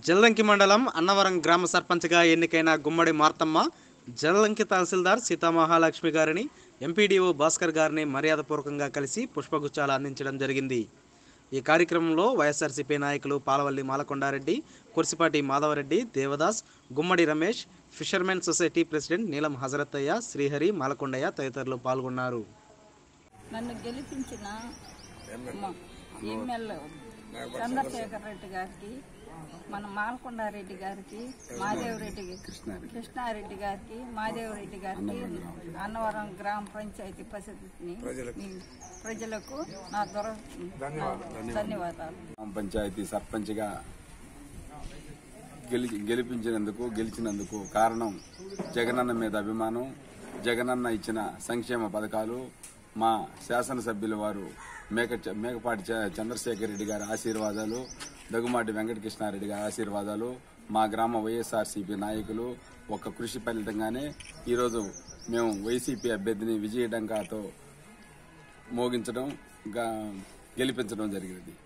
జల్లంకి మండలం అన్నవరం గ్రామ సర్పంచ్గా ఎన్నికైన గుమ్మడి మార్తమ్మ జల్లంకి తహసీల్దార్ సీతామహాలక్ష్మి గారిని ఎంపీడీఓ భాస్కర్ గారిని మర్యాదపూర్వకంగా కలిసి పుష్పగుచ్చాలు అందించడం జరిగింది ఈ కార్యక్రమంలో వైఎస్ఆర్సీపీ నాయకులు Palavalli Malakondareddy Kursipati Madhavareddy Devadas Gummadi Ramesh fishermen society president Neelam Hazarathaiah Srihari Malakondaiah తదితరులు పాల్గొన్నారు నన్ను గెలిపించిన మా ఎమ్మెల్యే చంద్రశేఖర్ రెడ్డి గారికి మన మాలకొండారెడ్డి గారికి మాదేవరెడ్డి కృష్ణారెడ్డి గారికి మాదేవరెడ్డి గారికి అన్నవరం గ్రామ పంచాయతీ పరిస్థితిని మీ ప్రజలకు నా దొర నా ధన్యవాదాలు గ్రామ పంచాయతీ సర్పంచ్గా గెలి గెలిపించినందుకు గెలిచినందుకు కారణం జగనన్న మీద అభిమానం జగనన్న ఇచ్చిన సంక్షేమ పథకాలు మా శాసనసభ్యుల వారు మేక మేకపాటి చ- చంద్రశేఖర్ రెడ్డి గారి ఆశీర్వాదాలు దగ్గుమాటి వెంకటకృష్ణారెడ్డి గారి ఆశీర్వాదాలు మా గ్రామ వైఎస్ఆర్సీపీ నాయకులు ఒక కృషి ఫలితంగానే ఈరోజు మేము వైసీపీ అభ్యర్థిని విజయడంకాతో మోగించడం గా- గెలిపించడం జరిగింది